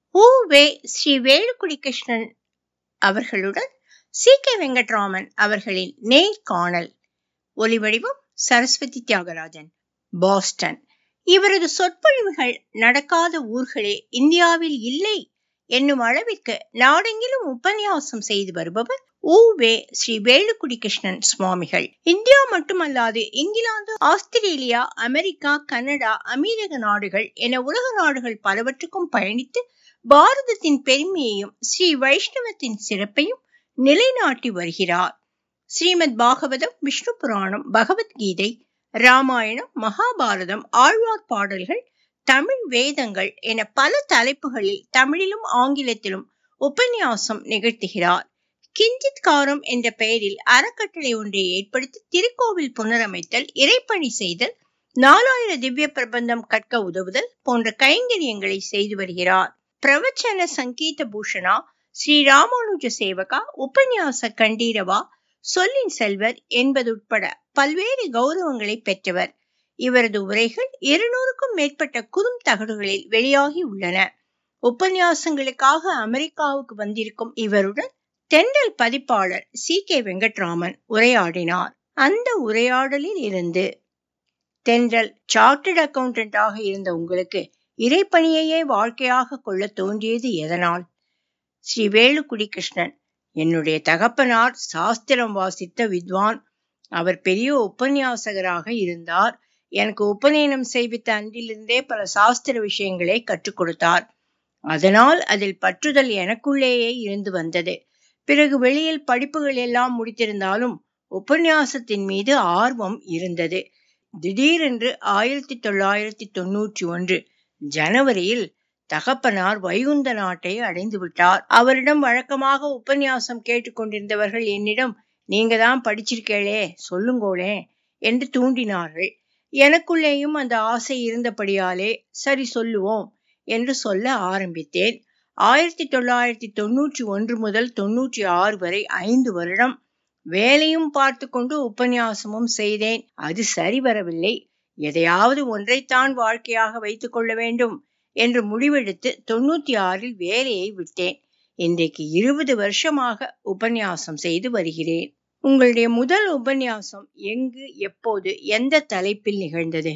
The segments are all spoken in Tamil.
ஊவே ஸ்ரீ வேலுக்குடி கிருஷ்ணன் அவர்களுடன் சி கே வெங்கட்ராமன் அவர்களின் நேர்காணல் ஒலிவடிவம் சரஸ்வதி தியாகராஜன் பாஸ்டன் இவரது சொற்பொழிவுகள் நடக்காத ஊர்களே இந்தியாவில் இல்லை என்னும் அளவிற்கு நாடெங்கிலும் உபன்யாசம் செய்து வருபவர் ஊவே ஸ்ரீ வேலுக்குடி கிருஷ்ணன் சுவாமிகள் இந்தியா மட்டுமல்லாது இங்கிலாந்து ஆஸ்திரேலியா அமெரிக்கா கனடா அமீரக நாடுகள் என உலக நாடுகள் பலவற்றுக்கும் பயணித்து பாரதத்தின் பெருமையையும் ஸ்ரீ வைஷ்ணவத்தின் சிறப்பையும் நிலைநாட்டி வருகிறார் ஸ்ரீமத் பாகவதம் விஷ்ணு புராணம் பகவத்கீதை ராமாயணம் மகாபாரதம் ஆழ்வார் பாடல்கள் தமிழ் வேதங்கள் என பல தலைப்புகளில் தமிழிலும் ஆங்கிலத்திலும் உபன்யாசம் நிகழ்த்துகிறார் கிஞ்சித் காரம் என்ற பெயரில் அறக்கட்டளை ஒன்றை ஏற்படுத்தி திருக்கோவில் புனரமைத்தல் இறைப்பணி செய்தல் நாலாயிர திவ்ய பிரபந்தம் கற்க உதவுதல் போன்ற கைங்கரியங்களை செய்து வருகிறார் பிரவச்சன சங்கீத பூஷணா ஸ்ரீ ராமானுஜ சேவகா உபன்யாச கண்டீரவா சொல்லின் செல்வர் என்பதுட்பட பல்வேறு கௌரவங்களை பெற்றவர் இவரது உரைகள் இருநூறுக்கும் மேற்பட்ட குறும் தகடுகளில் வெளியாகி உள்ளன உபன்யாசங்களுக்காக அமெரிக்காவுக்கு வந்திருக்கும் இவருடன் தென்றல் பதிப்பாளர் சி கே வெங்கட்ராமன் உரையாடினார் அந்த உரையாடலில் இருந்து தென்றல் சார்ட்டர்ட் அக்கவுண்டன்டாக இருந்த உங்களுக்கு இறைப்பணியையே வாழ்க்கையாக கொள்ள தோன்றியது எதனால் ஸ்ரீ வேலுக்குடி கிருஷ்ணன் என்னுடைய தகப்பனார் சாஸ்திரம் வாசித்த வித்வான் அவர் பெரிய உபன்யாசகராக இருந்தார் எனக்கு உபநயனம் செய்வித்த அன்றிலிருந்தே பல சாஸ்திர விஷயங்களை கற்றுக் கொடுத்தார் அதனால் அதில் பற்றுதல் எனக்குள்ளேயே இருந்து வந்தது பிறகு வெளியில் படிப்புகள் எல்லாம் முடித்திருந்தாலும் உபன்யாசத்தின் மீது ஆர்வம் இருந்தது திடீரென்று ஆயிரத்தி தொள்ளாயிரத்தி தொன்னூற்றி ஒன்று ஜனவரியில் தகப்பனார் வைகுந்த நாட்டை அடைந்து விட்டார் அவரிடம் வழக்கமாக உபன்யாசம் கேட்டுக்கொண்டிருந்தவர்கள் என்னிடம் நீங்க தான் படிச்சிருக்கேளே சொல்லுங்கோளே என்று தூண்டினார்கள் எனக்குள்ளேயும் அந்த ஆசை இருந்தபடியாலே சரி சொல்லுவோம் என்று சொல்ல ஆரம்பித்தேன் ஆயிரத்தி தொள்ளாயிரத்தி தொன்னூற்றி ஒன்று முதல் தொன்னூற்றி ஆறு வரை ஐந்து வருடம் வேலையும் பார்த்து கொண்டு உபன்யாசமும் செய்தேன் அது சரி வரவில்லை எதையாவது ஒன்றைத்தான் வாழ்க்கையாக வைத்துக் கொள்ள வேண்டும் என்று முடிவெடுத்து தொண்ணூத்தி ஆறில் வேலையை விட்டேன் இன்றைக்கு இருபது வருஷமாக உபன்யாசம் செய்து வருகிறேன் உங்களுடைய முதல் உபன்யாசம் எங்கு எப்போது எந்த தலைப்பில் நிகழ்ந்தது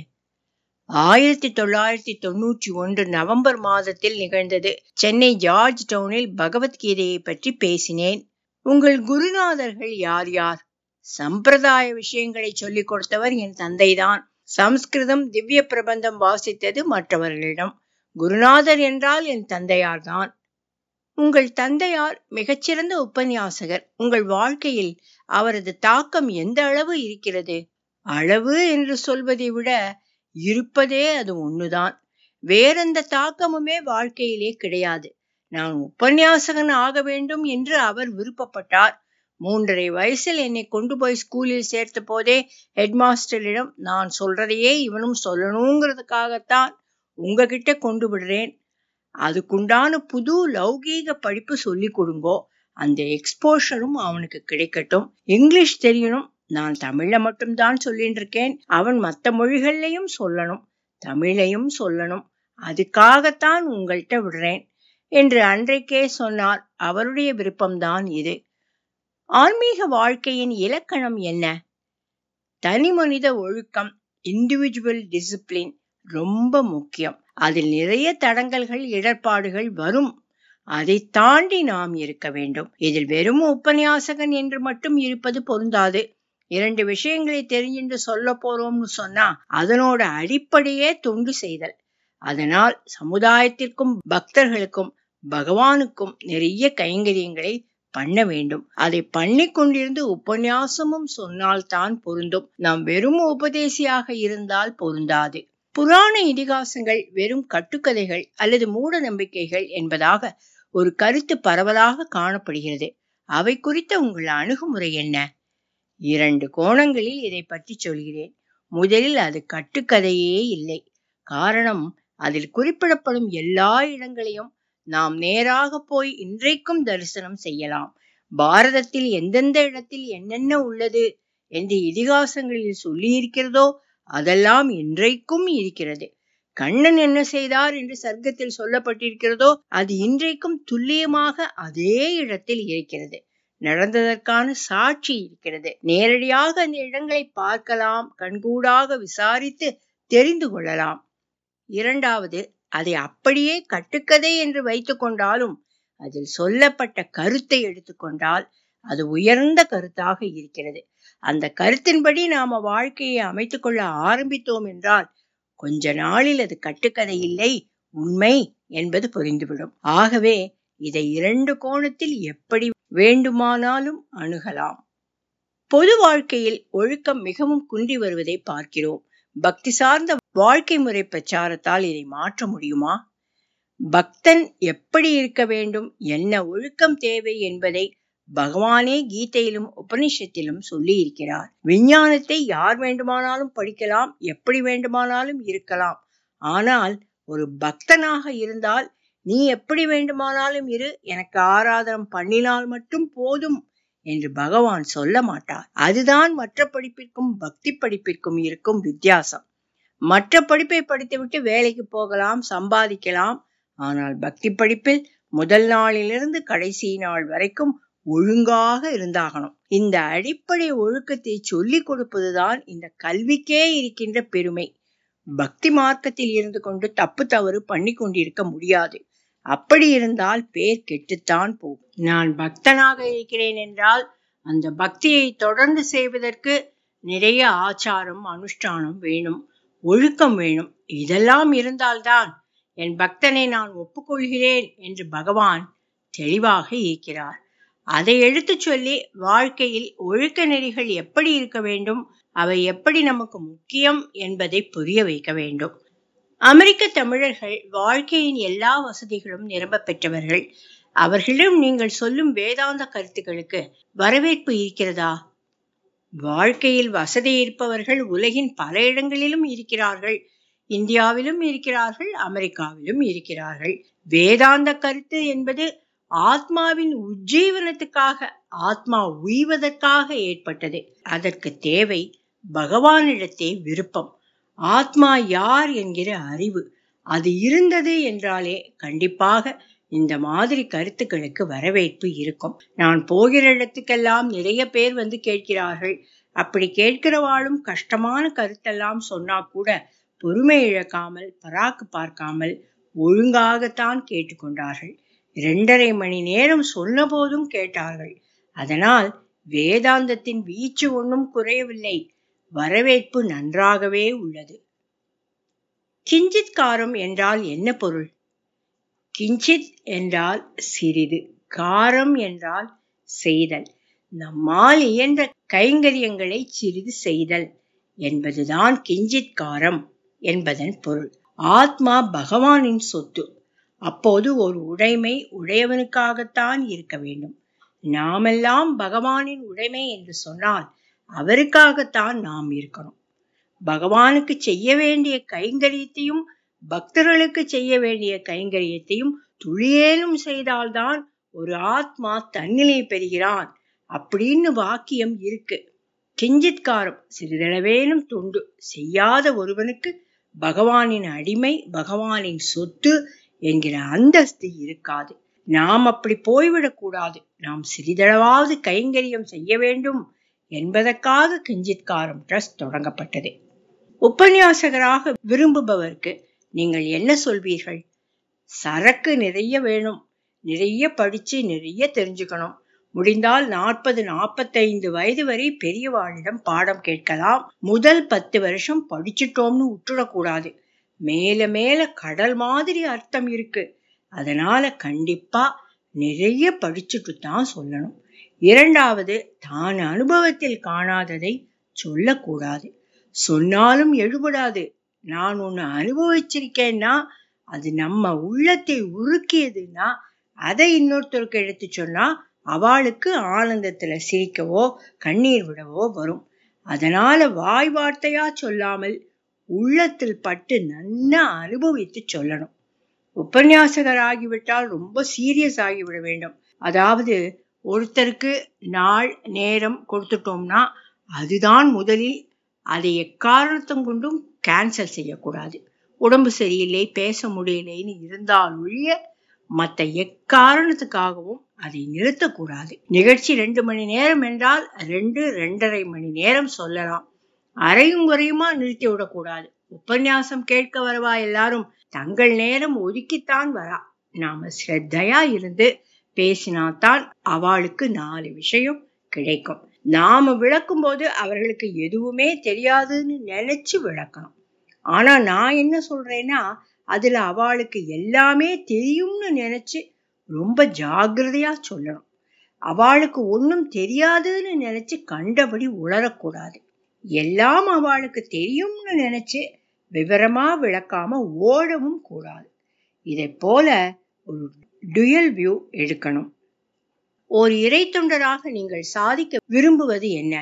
ஆயிரத்தி தொள்ளாயிரத்தி தொன்னூற்றி ஒன்று நவம்பர் மாதத்தில் நிகழ்ந்தது சென்னை ஜார்ஜ் டவுனில் பகவத்கீதையை பற்றி பேசினேன் உங்கள் குருநாதர்கள் யார் யார் சம்பிரதாய விஷயங்களை சொல்லிக் கொடுத்தவர் என் தந்தைதான் சம்ஸ்கிருதம் திவ்ய பிரபந்தம் வாசித்தது மற்றவர்களிடம் குருநாதர் என்றால் என் தந்தையார்தான் உங்கள் தந்தையார் மிகச்சிறந்த உபன்யாசகர் உங்கள் வாழ்க்கையில் அவரது தாக்கம் எந்த அளவு இருக்கிறது அளவு என்று சொல்வதை விட இருப்பதே அது ஒண்ணுதான் வேறெந்த தாக்கமுமே வாழ்க்கையிலே கிடையாது நான் உபன்யாசகன் ஆக வேண்டும் என்று அவர் விருப்பப்பட்டார் மூன்றரை வயசில் என்னை கொண்டு போய் ஸ்கூலில் சேர்த்த போதே ஹெட்மாஸ்டரிடம் நான் சொல்றதையே இவனும் சொல்லணுங்கிறதுக்காகத்தான் உங்ககிட்ட கொண்டு விடுறேன் அதுக்குண்டான புது லௌகீக படிப்பு சொல்லி கொடுங்கோ அந்த எக்ஸ்போஷரும் அவனுக்கு கிடைக்கட்டும் இங்கிலீஷ் தெரியணும் நான் தமிழ்ல மட்டும்தான் சொல்லிட்டு இருக்கேன் அவன் மற்ற மொழிகள்லையும் சொல்லணும் தமிழையும் சொல்லணும் அதுக்காகத்தான் உங்கள்கிட்ட விடுறேன் என்று அன்றைக்கே சொன்னார் அவருடைய விருப்பம்தான் இது ஆன்மீக வாழ்க்கையின் இலக்கணம் என்ன தனி மனித ஒழுக்கம் இண்டிவிஜுவல் டிசிப்ளின் ரொம்ப முக்கியம் அதில் நிறைய தடங்கல்கள் இடர்பாடுகள் வரும் அதை தாண்டி நாம் இருக்க வேண்டும் இதில் வெறும் உபன்யாசகன் என்று மட்டும் இருப்பது பொருந்தாது இரண்டு விஷயங்களை தெரிஞ்சுட்டு சொல்ல போறோம்னு சொன்னா அதனோட அடிப்படையே தொண்டு செய்தல் அதனால் சமுதாயத்திற்கும் பக்தர்களுக்கும் பகவானுக்கும் நிறைய கைங்கரியங்களை பண்ண வேண்டும் அதை பண்ணி கொண்டிருந்து உபன்யாசமும் சொன்னால் தான் பொருந்தும் நாம் வெறும் உபதேசியாக இருந்தால் பொருந்தாது புராண இதிகாசங்கள் வெறும் கட்டுக்கதைகள் அல்லது மூட நம்பிக்கைகள் என்பதாக ஒரு கருத்து பரவலாக காணப்படுகிறது அவை குறித்த உங்கள் அணுகுமுறை என்ன இரண்டு கோணங்களில் இதை பற்றி சொல்கிறேன் முதலில் அது கட்டுக்கதையே இல்லை காரணம் அதில் குறிப்பிடப்படும் எல்லா இடங்களையும் நாம் நேராக போய் இன்றைக்கும் தரிசனம் செய்யலாம் பாரதத்தில் எந்தெந்த இடத்தில் என்னென்ன உள்ளது என்று இதிகாசங்களில் சொல்லி இருக்கிறதோ அதெல்லாம் இன்றைக்கும் இருக்கிறது கண்ணன் என்ன செய்தார் என்று சர்க்கத்தில் சொல்லப்பட்டிருக்கிறதோ அது இன்றைக்கும் துல்லியமாக அதே இடத்தில் இருக்கிறது நடந்ததற்கான சாட்சி இருக்கிறது நேரடியாக அந்த இடங்களை பார்க்கலாம் கண்கூடாக விசாரித்து தெரிந்து கொள்ளலாம் இரண்டாவது அதை அப்படியே கட்டுக்கதை என்று வைத்துக் கொண்டாலும் அதில் சொல்லப்பட்ட கருத்தை எடுத்துக்கொண்டால் அது உயர்ந்த கருத்தாக இருக்கிறது அந்த கருத்தின்படி நாம வாழ்க்கையை அமைத்துக் கொள்ள ஆரம்பித்தோம் என்றால் கொஞ்ச நாளில் அது கட்டுக்கதை இல்லை உண்மை என்பது புரிந்துவிடும் ஆகவே இதை இரண்டு கோணத்தில் எப்படி வேண்டுமானாலும் அணுகலாம் பொது வாழ்க்கையில் ஒழுக்கம் மிகவும் குன்றி வருவதை பார்க்கிறோம் பக்தி சார்ந்த வாழ்க்கை முறை பிரச்சாரத்தால் இதை மாற்ற முடியுமா பக்தன் எப்படி இருக்க வேண்டும் என்ன ஒழுக்கம் தேவை என்பதை பகவானே கீதையிலும் உபனிஷத்திலும் சொல்லி இருக்கிறார் விஞ்ஞானத்தை யார் வேண்டுமானாலும் படிக்கலாம் எப்படி வேண்டுமானாலும் இருக்கலாம் ஆனால் ஒரு பக்தனாக இருந்தால் நீ எப்படி வேண்டுமானாலும் இரு எனக்கு ஆராதனம் பண்ணினால் மட்டும் போதும் என்று பகவான் சொல்ல மாட்டார் அதுதான் மற்ற படிப்பிற்கும் பக்தி படிப்பிற்கும் இருக்கும் வித்தியாசம் மற்ற படிப்பை படித்துவிட்டு வேலைக்கு போகலாம் சம்பாதிக்கலாம் ஆனால் பக்தி படிப்பில் முதல் நாளிலிருந்து கடைசி நாள் வரைக்கும் ஒழுங்காக இருந்தாகணும் இந்த அடிப்படை ஒழுக்கத்தை சொல்லிக் கொடுப்பதுதான் இந்த கல்விக்கே இருக்கின்ற பெருமை பக்தி மார்க்கத்தில் இருந்து கொண்டு தப்பு தவறு பண்ணி கொண்டிருக்க முடியாது அப்படி இருந்தால் பேர் கெட்டுத்தான் போகும் நான் பக்தனாக இருக்கிறேன் என்றால் அந்த பக்தியை தொடர்ந்து செய்வதற்கு நிறைய ஆச்சாரம் அனுஷ்டானம் வேணும் ஒழுக்கம் வேணும் இதெல்லாம் இருந்தால்தான் என் பக்தனை நான் ஒப்புக்கொள்கிறேன் என்று பகவான் தெளிவாக இருக்கிறார் அதை எடுத்துச் சொல்லி வாழ்க்கையில் ஒழுக்க நெறிகள் எப்படி இருக்க வேண்டும் அவை எப்படி நமக்கு முக்கியம் என்பதை புரிய வைக்க வேண்டும் அமெரிக்க தமிழர்கள் வாழ்க்கையின் எல்லா வசதிகளும் நிரம்ப பெற்றவர்கள் அவர்களிடம் நீங்கள் சொல்லும் வேதாந்த கருத்துக்களுக்கு வரவேற்பு இருக்கிறதா வாழ்க்கையில் வசதி இருப்பவர்கள் உலகின் பல இடங்களிலும் இருக்கிறார்கள் இந்தியாவிலும் இருக்கிறார்கள் அமெரிக்காவிலும் இருக்கிறார்கள் வேதாந்த கருத்து என்பது ஆத்மாவின் உஜ்ஜீவனத்துக்காக ஆத்மா உய்வதற்காக ஏற்பட்டது அதற்கு தேவை பகவானிடத்தே விருப்பம் ஆத்மா யார் என்கிற அறிவு அது இருந்தது என்றாலே கண்டிப்பாக இந்த மாதிரி கருத்துக்களுக்கு வரவேற்பு இருக்கும் நான் போகிற இடத்துக்கெல்லாம் நிறைய பேர் வந்து கேட்கிறார்கள் அப்படி கேட்கிறவாளும் கஷ்டமான கருத்தெல்லாம் சொன்னா கூட பொறுமை இழக்காமல் பராக்கு பார்க்காமல் ஒழுங்காகத்தான் கேட்டுக்கொண்டார்கள் இரண்டரை மணி நேரம் சொன்ன போதும் கேட்டார்கள் அதனால் வேதாந்தத்தின் வீச்சு ஒன்றும் குறையவில்லை வரவேற்பு நன்றாகவே உள்ளது கிஞ்சித் காரம் என்றால் என்ன பொருள் கிஞ்சித் என்றால் சிறிது காரம் என்றால் செய்தல் நம்மால் இயன்ற கைங்கரியங்களை சிறிது செய்தல் என்பதுதான் கிஞ்சித் காரம் என்பதன் பொருள் ஆத்மா பகவானின் சொத்து அப்போது ஒரு உடைமை உடையவனுக்காகத்தான் இருக்க வேண்டும் நாமெல்லாம் பகவானின் உடைமை என்று சொன்னால் அவருக்காகத்தான் நாம் இருக்கணும் பகவானுக்கு செய்ய வேண்டிய கைங்கரியத்தையும் பக்தர்களுக்கு செய்ய வேண்டிய கைங்கரியத்தையும் துளியேனும் செய்தால்தான் ஒரு ஆத்மா தன்னிலை பெறுகிறான் அப்படின்னு வாக்கியம் இருக்கு கிஞ்சித்காரம் சிறிதளவேனும் துண்டு செய்யாத ஒருவனுக்கு பகவானின் அடிமை பகவானின் சொத்து என்கிற அந்தஸ்து இருக்காது நாம் அப்படி போய்விடக் கூடாது நாம் சிறிதளவாவது கைங்கரியம் செய்ய வேண்டும் என்பதற்காக கிஞ்சித்காரம் ட்ரஸ்ட் தொடங்கப்பட்டது உபன்யாசகராக விரும்புபவருக்கு நீங்கள் என்ன சொல்வீர்கள் சரக்கு நிறைய வேணும் நிறைய படிச்சு நிறைய தெரிஞ்சுக்கணும் முடிந்தால் நாற்பது நாற்பத்தைந்து வயது வரை பெரியவாளிடம் பாடம் கேட்கலாம் முதல் பத்து வருஷம் படிச்சுட்டோம்னு விட்டுடக்கூடாது மேல மேல கடல் மாதிரி அர்த்தம் இருக்கு அதனால கண்டிப்பா நிறைய படிச்சுட்டு தான் சொல்லணும் இரண்டாவது தான் அனுபவத்தில் காணாததை சொல்லக்கூடாது சொன்னாலும் எழுபடாது நான் ஒன்னு அனுபவிச்சிருக்கேன்னா அது நம்ம உள்ளத்தை உருக்கியதுன்னா அதை இன்னொருத்தருக்கு எடுத்து சொன்னா அவளுக்கு ஆனந்தத்துல சிரிக்கவோ கண்ணீர் விடவோ வரும் அதனால வாய் வார்த்தையா சொல்லாமல் உள்ளத்தில் பட்டு நன்னா அனுபவித்து சொல்லணும் உபன்யாசகர் ஆகிவிட்டால் ரொம்ப சீரியஸ் ஆகிவிட வேண்டும் அதாவது ஒருத்தருக்கு நாள் நேரம் கொடுத்துட்டோம்னா அதுதான் முதலில் அதை எக்காரணத்தும் கொண்டும் கேன்சல் செய்யக்கூடாது உடம்பு சரியில்லை பேச முடியலைன்னு இருந்தால் ஒழிய மற்ற எக்காரணத்துக்காகவும் அதை நிறுத்தக்கூடாது நிகழ்ச்சி ரெண்டு மணி நேரம் என்றால் ரெண்டு ரெண்டரை மணி நேரம் சொல்லலாம் அரையும் குறையுமா நிறுத்தி விடக்கூடாது உபன்யாசம் கேட்க வரவா எல்லாரும் தங்கள் நேரம் ஒதுக்கித்தான் வரா நாம ஸ்ரத்தையா இருந்து பேசினாதான் அவளுக்கு நாலு விஷயம் கிடைக்கும் நாம விளக்கும் போது அவர்களுக்கு எதுவுமே தெரியாதுன்னு நினைச்சு விளக்கணும் ஆனா நான் என்ன சொல்றேன்னா அதுல அவளுக்கு எல்லாமே தெரியும்னு நினைச்சு ரொம்ப ஜாகிரதையா சொல்லணும் அவளுக்கு ஒன்றும் தெரியாதுன்னு நினைச்சு கண்டபடி உளரக்கூடாது எல்லாம் அவளுக்கு தெரியும்னு நினைச்சு விவரமா விளக்காம ஓடவும் கூடாது இதை போல ஒரு டுயல் வியூ எடுக்கணும் ஒரு இறை தொண்டராக நீங்கள் சாதிக்க விரும்புவது என்ன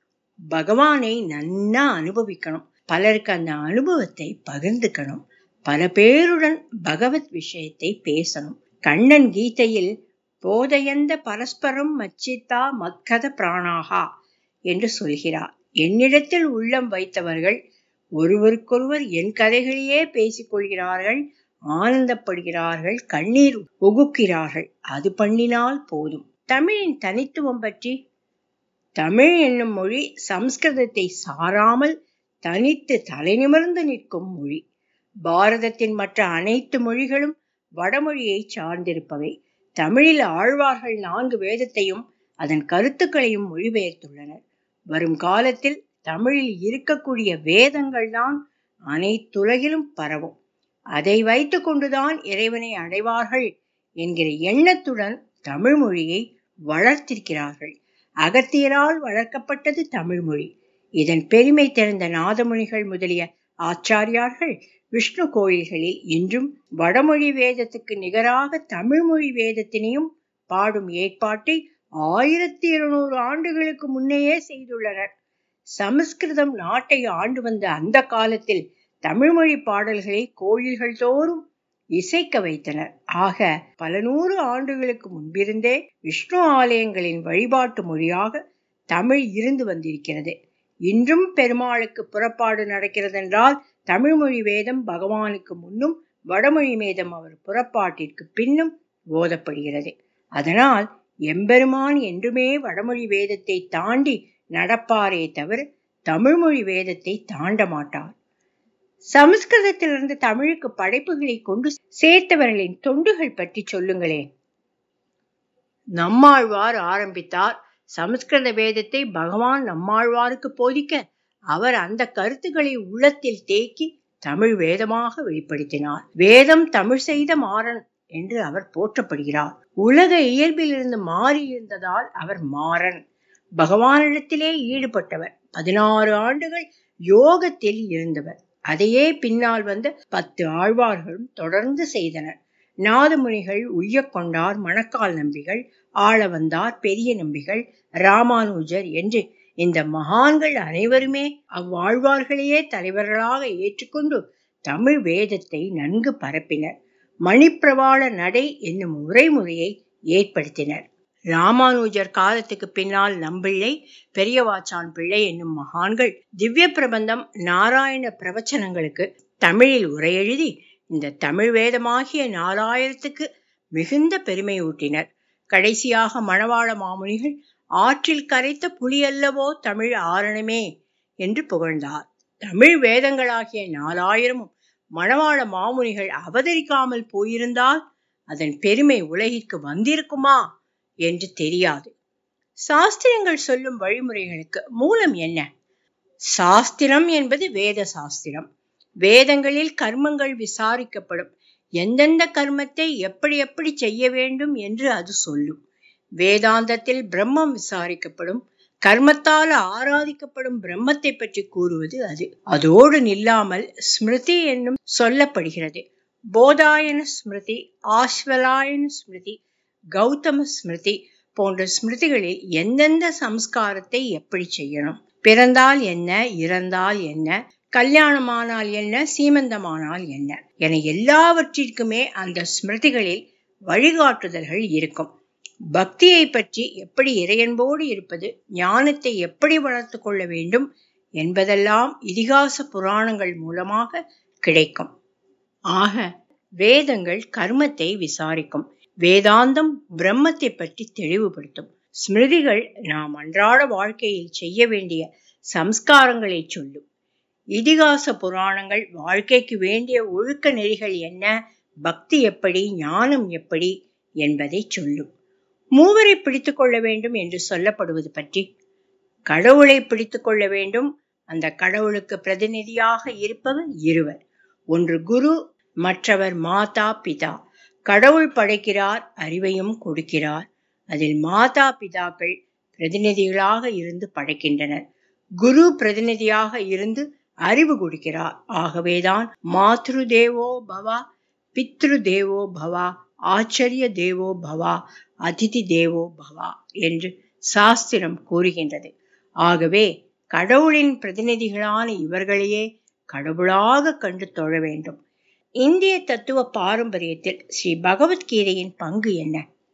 பகவானை நன்னா அனுபவிக்கணும் பலருக்கு அந்த அனுபவத்தை பகிர்ந்துக்கணும் பல பேருடன் பகவத் விஷயத்தை பேசணும் கண்ணன் கீதையில் போதையந்த பரஸ்பரம் மச்சித்தா மத்கத பிராணாகா என்று சொல்கிறார் என்னிடத்தில் உள்ளம் வைத்தவர்கள் ஒருவருக்கொருவர் என் கதைகளையே பேசிக் கொள்கிறார்கள் ஆனந்தப்படுகிறார்கள் கண்ணீர் உகுக்கிறார்கள் அது பண்ணினால் போதும் தமிழின் தனித்துவம் பற்றி தமிழ் என்னும் மொழி சம்ஸ்கிருதத்தை சாராமல் தனித்து தலைநிமிர்ந்து நிற்கும் மொழி பாரதத்தின் மற்ற அனைத்து மொழிகளும் வடமொழியை சார்ந்திருப்பவை தமிழில் ஆழ்வார்கள் நான்கு வேதத்தையும் அதன் கருத்துக்களையும் மொழிபெயர்த்துள்ளனர் வரும் காலத்தில் தமிழில் இருக்கக்கூடிய வேதங்கள் தான் அனைத்துலகிலும் பரவும் அதை வைத்து கொண்டுதான் இறைவனை அடைவார்கள் என்கிற எண்ணத்துடன் தமிழ் மொழியை வளர்த்திருக்கிறார்கள் அகத்தியரால் வளர்க்கப்பட்டது தமிழ் மொழி இதன் பெருமை தெரிந்த நாதமுனிகள் முதலிய ஆச்சாரியார்கள் விஷ்ணு கோயில்களில் இன்றும் வடமொழி வேதத்துக்கு நிகராக தமிழ் மொழி வேதத்தினையும் பாடும் ஏற்பாட்டை ஆயிரத்தி இருநூறு ஆண்டுகளுக்கு முன்னையே செய்துள்ளனர் சமஸ்கிருதம் நாட்டை ஆண்டு வந்த அந்த காலத்தில் தமிழ்மொழி பாடல்களை கோயில்கள் தோறும் இசைக்க வைத்தனர் ஆக பல நூறு ஆண்டுகளுக்கு முன்பிருந்தே விஷ்ணு ஆலயங்களின் வழிபாட்டு மொழியாக தமிழ் இருந்து வந்திருக்கிறது இன்றும் பெருமாளுக்கு புறப்பாடு நடக்கிறதென்றால் தமிழ்மொழி வேதம் பகவானுக்கு முன்னும் வடமொழி வேதம் அவர் புறப்பாட்டிற்கு பின்னும் ஓதப்படுகிறது அதனால் எம்பெருமான் என்றுமே வடமொழி வேதத்தை தாண்டி நடப்பாரே தவிர தமிழ்மொழி வேதத்தை தாண்ட மாட்டார் சமஸ்கிருதத்திலிருந்து தமிழுக்கு படைப்புகளை கொண்டு சேர்த்தவர்களின் தொண்டுகள் பற்றி சொல்லுங்களேன் நம்மாழ்வார் ஆரம்பித்தார் சமஸ்கிருத வேதத்தை பகவான் நம்மாழ்வாருக்கு போதிக்க அவர் அந்த கருத்துக்களை உள்ளத்தில் தேக்கி தமிழ் வேதமாக வெளிப்படுத்தினார் வேதம் தமிழ் செய்த மாறன் என்று அவர் போற்றப்படுகிறார் உலக இயல்பிலிருந்து மாறி இருந்ததால் அவர் மாறன் பகவானிடத்திலே ஈடுபட்டவர் பதினாறு ஆண்டுகள் யோகத்தில் இருந்தவர் அதையே பின்னால் வந்த பத்து ஆழ்வார்களும் தொடர்ந்து செய்தனர் நாதமுனிகள் உய்யக் கொண்டார் மணக்கால் நம்பிகள் ஆள வந்தார் பெரிய நம்பிகள் ராமானுஜர் என்று இந்த மகான்கள் அனைவருமே அவ்வாழ்வார்களையே தலைவர்களாக ஏற்றுக்கொண்டு தமிழ் வேதத்தை நன்கு பரப்பினர் மணிப்பிரவாள நடை என்னும் உரைமுறையை ஏற்படுத்தினர் ராமானுஜர் காலத்துக்கு பின்னால் நம்பிள்ளை பெரியவாச்சான் பிள்ளை என்னும் மகான்கள் திவ்ய பிரபந்தம் நாராயண பிரவச்சனங்களுக்கு தமிழில் உரையெழுதி இந்த தமிழ் வேதமாகிய நாலாயிரத்துக்கு மிகுந்த பெருமை ஊட்டினர் கடைசியாக மணவாள மாமுனிகள் ஆற்றில் கரைத்த புலியல்லவோ தமிழ் ஆரணமே என்று புகழ்ந்தார் தமிழ் வேதங்களாகிய நாலாயிரமும் மணவாள மாமுனிகள் அவதரிக்காமல் போயிருந்தால் அதன் பெருமை உலகிற்கு வந்திருக்குமா என்று தெரியாது சாஸ்திரங்கள் சொல்லும் வழிமுறைகளுக்கு மூலம் என்ன சாஸ்திரம் என்பது வேத சாஸ்திரம் வேதங்களில் கர்மங்கள் விசாரிக்கப்படும் எந்தெந்த கர்மத்தை எப்படி எப்படி செய்ய வேண்டும் என்று அது சொல்லும் வேதாந்தத்தில் பிரம்மம் விசாரிக்கப்படும் கர்மத்தால் ஆராதிக்கப்படும் பிரம்மத்தை பற்றி கூறுவது அது அதோடு நில்லாமல் ஸ்மிருதி என்னும் சொல்லப்படுகிறது போதாயன ஸ்மிருதி ஆஸ்வலாயன ஸ்மிருதி கௌதம ஸ்மிருதி போன்ற ஸ்மிருதிகளில் எந்தெந்த சம்ஸ்காரத்தை எப்படி செய்யணும் பிறந்தால் என்ன இறந்தால் என்ன கல்யாணமானால் என்ன சீமந்தமானால் என்ன என எல்லாவற்றிற்குமே அந்த ஸ்மிருதிகளில் வழிகாட்டுதல்கள் இருக்கும் பக்தியை பற்றி எப்படி இறையன்போடு இருப்பது ஞானத்தை எப்படி வளர்த்து கொள்ள வேண்டும் என்பதெல்லாம் இதிகாச புராணங்கள் மூலமாக கிடைக்கும் ஆக வேதங்கள் கர்மத்தை விசாரிக்கும் வேதாந்தம் பிரம்மத்தை பற்றி தெளிவுபடுத்தும் ஸ்மிருதிகள் நாம் அன்றாட வாழ்க்கையில் செய்ய வேண்டிய சம்ஸ்காரங்களை சொல்லும் இதிகாச புராணங்கள் வாழ்க்கைக்கு வேண்டிய ஒழுக்க நெறிகள் என்ன பக்தி எப்படி ஞானம் எப்படி என்பதை சொல்லும் மூவரை பிடித்து கொள்ள வேண்டும் என்று சொல்லப்படுவது பற்றி கடவுளை பிடித்து கொள்ள வேண்டும் அந்த கடவுளுக்கு பிரதிநிதியாக இருப்பவர் இருவர் ஒன்று குரு மற்றவர் மாதா பிதா கடவுள் படைக்கிறார் அறிவையும் கொடுக்கிறார் அதில் மாதா பிதாக்கள் பிரதிநிதிகளாக இருந்து படைக்கின்றனர் குரு பிரதிநிதியாக இருந்து அறிவு கொடுக்கிறார் ஆகவேதான் மாத்ரு தேவோ பவா பித்ரு தேவோ பவா ஆச்சரிய தேவோ பவா அதிதி தேவோ பவா என்று சாஸ்திரம் கூறுகின்றது ஆகவே கடவுளின் பிரதிநிதிகளான இவர்களையே கடவுளாக கண்டு தொழ வேண்டும் இந்திய தத்துவ பாரம்பரியத்தில் ஸ்ரீ பகவத்கீதையின் பங்கு என்ன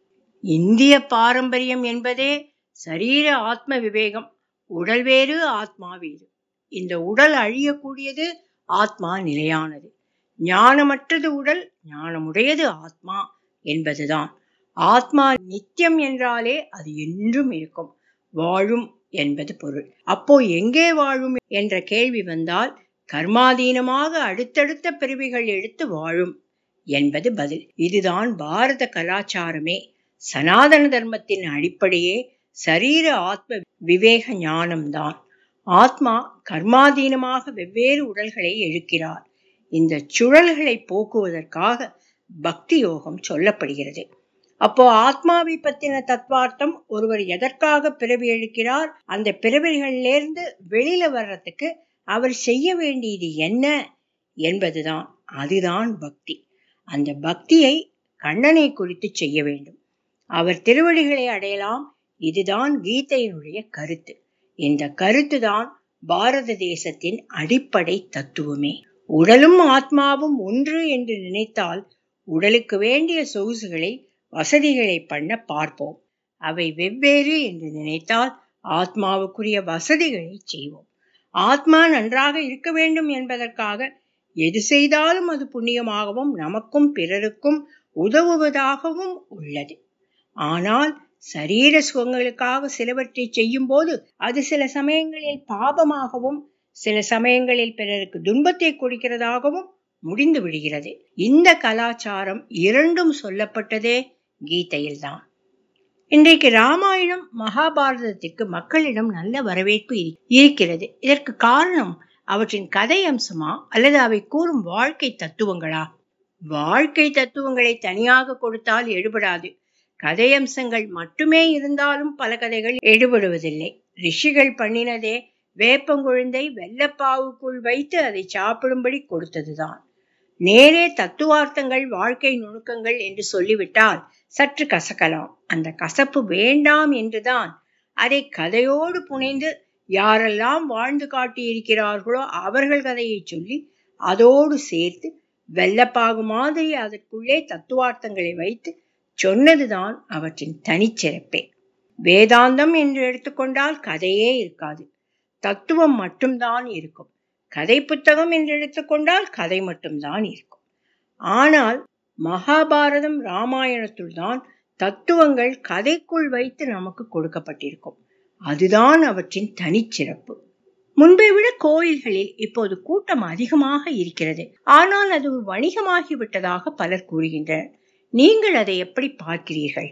இந்திய பாரம்பரியம் என்பதே சரீர ஆத்ம விவேகம் உடல் வேறு ஆத்மா வேறு இந்த உடல் அழியக்கூடியது ஆத்மா நிலையானது ஞானமற்றது உடல் ஞானமுடையது ஆத்மா என்பதுதான் ஆத்மா நித்தியம் என்றாலே அது என்றும் இருக்கும் வாழும் என்பது பொருள் அப்போ எங்கே வாழும் என்ற கேள்வி வந்தால் கர்மாதீனமாக அடுத்தடுத்த பிரிவுகள் எடுத்து வாழும் என்பது பதில் இதுதான் பாரத கலாச்சாரமே சனாதன தர்மத்தின் அடிப்படையே சரீர ஆத்ம விவேக ஞானம்தான் ஆத்மா கர்மாதீனமாக வெவ்வேறு உடல்களை எழுக்கிறார் இந்த சுழல்களை போக்குவதற்காக பக்தி யோகம் சொல்லப்படுகிறது அப்போ ஆத்மாவை பத்தின தத்வார்த்தம் ஒருவர் எதற்காக பிறவி எழுக்கிறார் அந்த பிறவிகளிலிருந்து வெளியில வர்றதுக்கு அவர் செய்ய வேண்டியது என்ன என்பதுதான் அதுதான் பக்தி அந்த பக்தியை கண்ணனை குறித்து செய்ய வேண்டும் அவர் திருவடிகளை அடையலாம் இதுதான் கீதையினுடைய கருத்து இந்த கருத்து தான் பாரத தேசத்தின் அடிப்படை தத்துவமே உடலும் ஆத்மாவும் ஒன்று என்று நினைத்தால் உடலுக்கு வேண்டிய சொகுசுகளை வசதிகளை பண்ண பார்ப்போம் அவை வெவ்வேறு என்று நினைத்தால் ஆத்மாவுக்குரிய வசதிகளை செய்வோம் ஆத்மா நன்றாக இருக்க வேண்டும் என்பதற்காக எது செய்தாலும் அது புண்ணியமாகவும் நமக்கும் பிறருக்கும் உதவுவதாகவும் உள்ளது ஆனால் சரீர சுகங்களுக்காக சிலவற்றை செய்யும் போது அது சில சமயங்களில் பாபமாகவும் சில சமயங்களில் பிறருக்கு துன்பத்தை கொடுக்கிறதாகவும் முடிந்து விடுகிறது இந்த கலாச்சாரம் இரண்டும் சொல்லப்பட்டதே கீதையில்தான் இன்றைக்கு ராமாயணம் மகாபாரதத்திற்கு மக்களிடம் நல்ல வரவேற்பு இருக்கிறது இதற்கு காரணம் அவற்றின் கதை அம்சமா அல்லது அவை கூறும் வாழ்க்கை தத்துவங்களா வாழ்க்கை தத்துவங்களை தனியாக கொடுத்தால் எடுபடாது கதை அம்சங்கள் மட்டுமே இருந்தாலும் பல கதைகள் எடுபடுவதில்லை ரிஷிகள் பண்ணினதே வேப்பங்குழுந்தை வெள்ளப்பாவுக்குள் வைத்து அதை சாப்பிடும்படி கொடுத்ததுதான் நேரே தத்துவார்த்தங்கள் வாழ்க்கை நுணுக்கங்கள் என்று சொல்லிவிட்டால் சற்று கசக்கலாம் அந்த கசப்பு வேண்டாம் என்றுதான் அதை கதையோடு புனைந்து யாரெல்லாம் வாழ்ந்து காட்டியிருக்கிறார்களோ அவர்கள் கதையை சொல்லி அதோடு சேர்த்து வெள்ளப்பாகு மாதிரி அதற்குள்ளே தத்துவார்த்தங்களை வைத்து சொன்னதுதான் அவற்றின் தனிச்சிறப்பே வேதாந்தம் என்று எடுத்துக்கொண்டால் கதையே இருக்காது தத்துவம் மட்டும்தான் இருக்கும் கதை புத்தகம் என்று எடுத்துக்கொண்டால் கதை மட்டும்தான் இருக்கும் ஆனால் மகாபாரதம் ராமாயணத்துள் தான் தத்துவங்கள் கதைக்குள் வைத்து நமக்கு கொடுக்கப்பட்டிருக்கும் அதுதான் அவற்றின் தனிச்சிறப்பு முன்பை விட கோயில்களில் இப்போது கூட்டம் அதிகமாக இருக்கிறது ஆனால் அது ஒரு வணிகமாகி விட்டதாக பலர் கூறுகின்றனர் நீங்கள் அதை எப்படி பார்க்கிறீர்கள்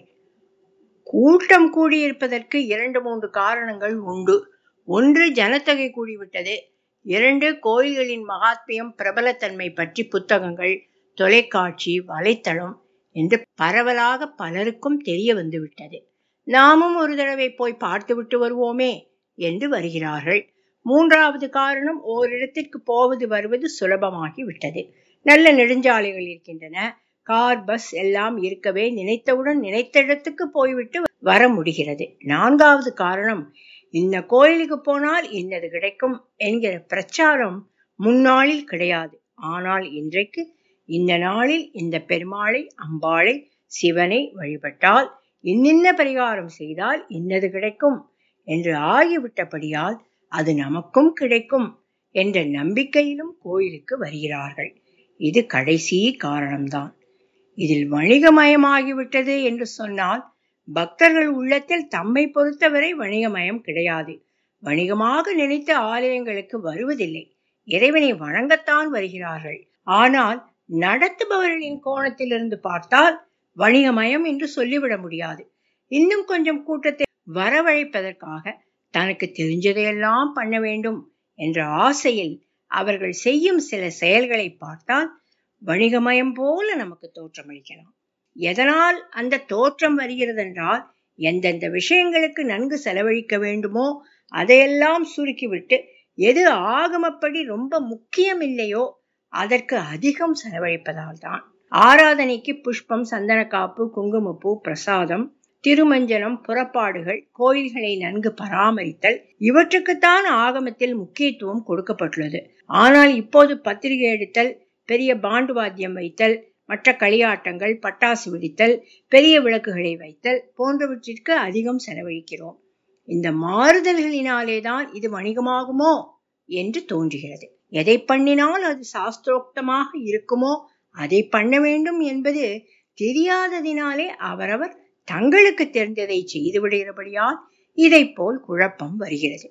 கூட்டம் கூடியிருப்பதற்கு இரண்டு மூன்று காரணங்கள் உண்டு ஒன்று ஜனத்தொகை கூடிவிட்டது இரண்டு கோயில்களின் மகாத்மியம் பிரபலத்தன்மை பற்றி புத்தகங்கள் தொலைக்காட்சி வலைத்தளம் என்று பரவலாக பலருக்கும் தெரிய வந்துவிட்டது நாமும் ஒரு தடவை போய் பார்த்துவிட்டு வருவோமே என்று வருகிறார்கள் மூன்றாவது காரணம் ஓரிடத்திற்கு போவது வருவது சுலபமாகி விட்டது நல்ல நெடுஞ்சாலைகள் இருக்கின்றன கார் பஸ் எல்லாம் இருக்கவே நினைத்தவுடன் நினைத்த இடத்துக்கு போய்விட்டு வர முடிகிறது நான்காவது காரணம் இந்த கோயிலுக்கு போனால் இன்னது கிடைக்கும் என்கிற பிரச்சாரம் முன்னாளில் கிடையாது ஆனால் இன்றைக்கு இந்த நாளில் இந்த பெருமாளை அம்பாளை சிவனை வழிபட்டால் இன்னின்ன பரிகாரம் செய்தால் இன்னது கிடைக்கும் என்று ஆகிவிட்டபடியால் அது நமக்கும் கிடைக்கும் என்ற நம்பிக்கையிலும் கோயிலுக்கு வருகிறார்கள் இது கடைசி காரணம்தான் இதில் வணிகமயமாகிவிட்டது என்று சொன்னால் பக்தர்கள் உள்ளத்தில் தம்மை பொறுத்தவரை வணிகமயம் கிடையாது வணிகமாக நினைத்த ஆலயங்களுக்கு வருவதில்லை இறைவனை வணங்கத்தான் வருகிறார்கள் ஆனால் நடத்துபவர்களின் கோணத்திலிருந்து பார்த்தால் வணிகமயம் என்று சொல்லிவிட முடியாது இன்னும் கொஞ்சம் கூட்டத்தை வரவழைப்பதற்காக தனக்கு தெரிஞ்சதையெல்லாம் பண்ண வேண்டும் என்ற ஆசையில் அவர்கள் செய்யும் சில செயல்களை பார்த்தால் வணிகமயம் போல நமக்கு தோற்றமளிக்கலாம் எதனால் அந்த தோற்றம் வருகிறதென்றால் எந்தெந்த விஷயங்களுக்கு நன்கு செலவழிக்க வேண்டுமோ அதையெல்லாம் சுருக்கிவிட்டு எது ஆகமப்படி ரொம்ப முக்கியம் இல்லையோ அதற்கு அதிகம் செலவழிப்பதால் தான் ஆராதனைக்கு புஷ்பம் சந்தனக்காப்பு குங்குமப்பூ பிரசாதம் திருமஞ்சனம் புறப்பாடுகள் கோயில்களை நன்கு பராமரித்தல் இவற்றுக்குத்தான் ஆகமத்தில் முக்கியத்துவம் கொடுக்கப்பட்டுள்ளது ஆனால் இப்போது பத்திரிகை எடுத்தல் பெரிய பாண்டு வாத்தியம் வைத்தல் மற்ற களியாட்டங்கள் பட்டாசு வெடித்தல் பெரிய விளக்குகளை வைத்தல் போன்றவற்றிற்கு அதிகம் செலவழிக்கிறோம் இந்த மாறுதல்களினாலே தான் இது வணிகமாகுமோ என்று தோன்றுகிறது எதை பண்ணினால் அது சாஸ்திரோக்தமாக இருக்குமோ அதை பண்ண வேண்டும் என்பது தெரியாததினாலே அவரவர் தங்களுக்கு தெரிந்ததை செய்து விடுகிறபடியால் இதை போல் குழப்பம் வருகிறது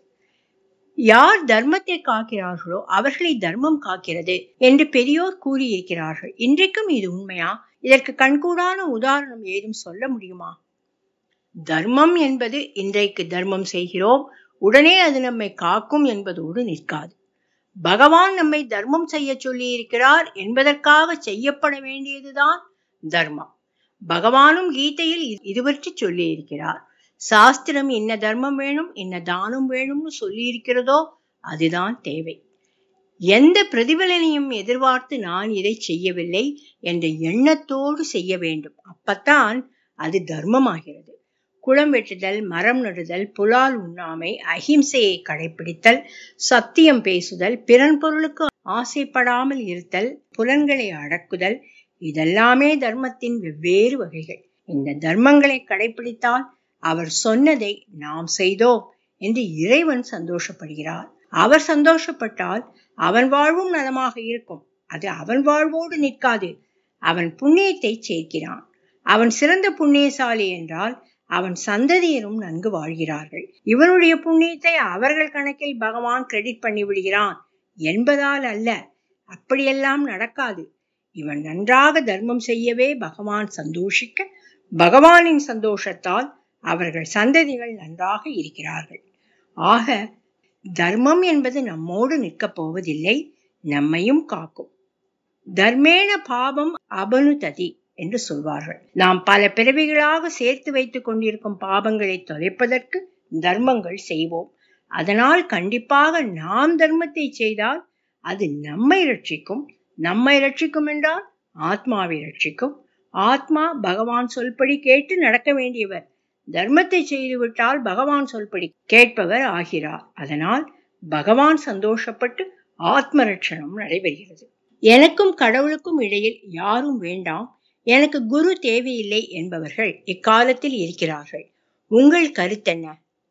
யார் தர்மத்தை காக்கிறார்களோ அவர்களை தர்மம் காக்கிறது என்று பெரியோர் கூறியிருக்கிறார்கள் இன்றைக்கும் இது உண்மையா இதற்கு கண்கூடான உதாரணம் ஏதும் சொல்ல முடியுமா தர்மம் என்பது இன்றைக்கு தர்மம் செய்கிறோம் உடனே அது நம்மை காக்கும் என்பதோடு நிற்காது பகவான் நம்மை தர்மம் செய்ய சொல்லி இருக்கிறார் என்பதற்காக செய்யப்பட வேண்டியதுதான் தர்மம் பகவானும் கீதையில் இது பற்றி சொல்லி இருக்கிறார் சாஸ்திரம் இன்ன தர்மம் வேணும் இன்ன தானம் வேணும்னு சொல்லி இருக்கிறதோ அதுதான் தேவை எந்த பிரதிபலனையும் எதிர்பார்த்து நான் இதை செய்யவில்லை என்ற எண்ணத்தோடு செய்ய வேண்டும் அப்பத்தான் அது தர்மமாகிறது குளம் வெட்டுதல் மரம் நடுதல் புலால் உண்ணாமை அஹிம்சையை கடைபிடித்தல் சத்தியம் பேசுதல் பிறன் பொருளுக்கு ஆசைப்படாமல் இருத்தல் புலன்களை அடக்குதல் இதெல்லாமே தர்மத்தின் வெவ்வேறு வகைகள் இந்த தர்மங்களை கடைபிடித்தால் அவர் சொன்னதை நாம் செய்தோம் என்று இறைவன் சந்தோஷப்படுகிறார் அவர் சந்தோஷப்பட்டால் அவன் வாழ்வும் நலமாக இருக்கும் அது அவன் வாழ்வோடு நிற்காது அவன் புண்ணியத்தை சேர்க்கிறான் அவன் சிறந்த புண்ணியசாலி என்றால் அவன் சந்ததியரும் நன்கு வாழ்கிறார்கள் இவனுடைய புண்ணியத்தை அவர்கள் கணக்கில் பகவான் கிரெடிட் பண்ணி விடுகிறான் என்பதால் அல்ல அப்படியெல்லாம் நடக்காது இவன் நன்றாக தர்மம் செய்யவே பகவான் சந்தோஷிக்க பகவானின் சந்தோஷத்தால் அவர்கள் சந்ததிகள் நன்றாக இருக்கிறார்கள் ஆக தர்மம் என்பது நம்மோடு நிற்கப் போவதில்லை நம்மையும் காக்கும் தர்மேன பாபம் அபனுததி என்று சொல்வார்கள் நாம் பல பிறவிகளாக சேர்த்து வைத்துக் கொண்டிருக்கும் பாபங்களை தொலைப்பதற்கு தர்மங்கள் செய்வோம் அதனால் கண்டிப்பாக நாம் தர்மத்தை செய்தால் அது நம்மை ரட்சிக்கும் நம்மை ரட்சிக்கும் என்றால் ஆத்மாவை ரட்சிக்கும் ஆத்மா பகவான் சொல்படி கேட்டு நடக்க வேண்டியவர் தர்மத்தை செய்துவிட்டால் பகவான் சொல்படி கேட்பவர் ஆகிறார் அதனால் பகவான் சந்தோஷப்பட்டு ஆத்ம ரட்சணம் நடைபெறுகிறது எனக்கும் கடவுளுக்கும் இடையில் யாரும் வேண்டாம் எனக்கு குரு தேவையில்லை என்பவர்கள் இக்காலத்தில் இருக்கிறார்கள் உங்கள் கருத்தென்ன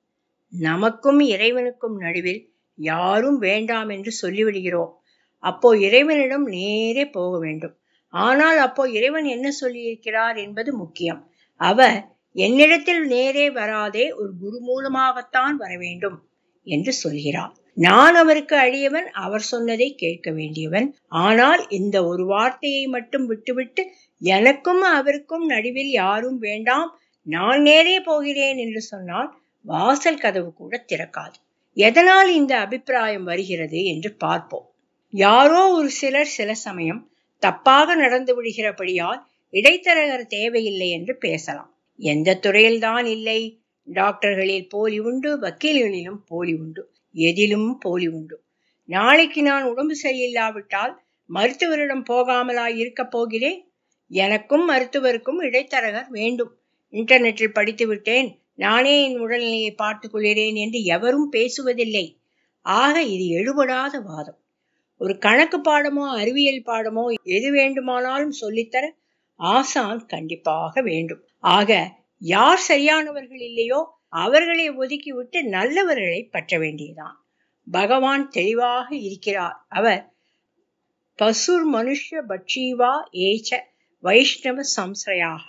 நமக்கும் இறைவனுக்கும் நடுவில் யாரும் வேண்டாம் என்று சொல்லிவிடுகிறோம் அப்போ இறைவனிடம் நேரே போக வேண்டும் ஆனால் அப்போ இறைவன் என்ன சொல்லியிருக்கிறார் என்பது முக்கியம் அவர் என்னிடத்தில் நேரே வராதே ஒரு குரு மூலமாகத்தான் வர வேண்டும் என்று சொல்கிறார் நான் அவருக்கு அழியவன் அவர் சொன்னதை கேட்க வேண்டியவன் ஆனால் இந்த ஒரு வார்த்தையை மட்டும் விட்டுவிட்டு எனக்கும் அவருக்கும் நடுவில் யாரும் வேண்டாம் நான் நேரே போகிறேன் என்று சொன்னால் வாசல் கதவு கூட திறக்காது எதனால் இந்த அபிப்பிராயம் வருகிறது என்று பார்ப்போம் யாரோ ஒரு சிலர் சில சமயம் தப்பாக நடந்து விடுகிறபடியால் இடைத்தரகர் தேவையில்லை என்று பேசலாம் எந்த துறையில்தான் இல்லை டாக்டர்களில் போலி உண்டு வக்கீல்களிலும் போலி உண்டு எதிலும் போலி உண்டு நாளைக்கு நான் உடம்பு சரியில்லாவிட்டால் மருத்துவரிடம் போகாமலா இருக்க போகிறேன் எனக்கும் மருத்துவருக்கும் இடைத்தரகர் வேண்டும் இன்டர்நெட்டில் படித்து விட்டேன் நானே என் உடல்நிலையை பார்த்துக் கொள்கிறேன் என்று எவரும் பேசுவதில்லை ஆக இது எழுபடாத வாதம் ஒரு கணக்கு பாடமோ அறிவியல் பாடமோ எது வேண்டுமானாலும் சொல்லித்தர ஆசான் கண்டிப்பாக வேண்டும் ஆக யார் சரியானவர்கள் இல்லையோ அவர்களை ஒதுக்கிவிட்டு நல்லவர்களை பற்ற வேண்டியதான் பகவான் தெளிவாக இருக்கிறார் அவர் பசுர் மனுஷ பட்சீவா ஏச்ச வைஷ்ணவ சம்சயாக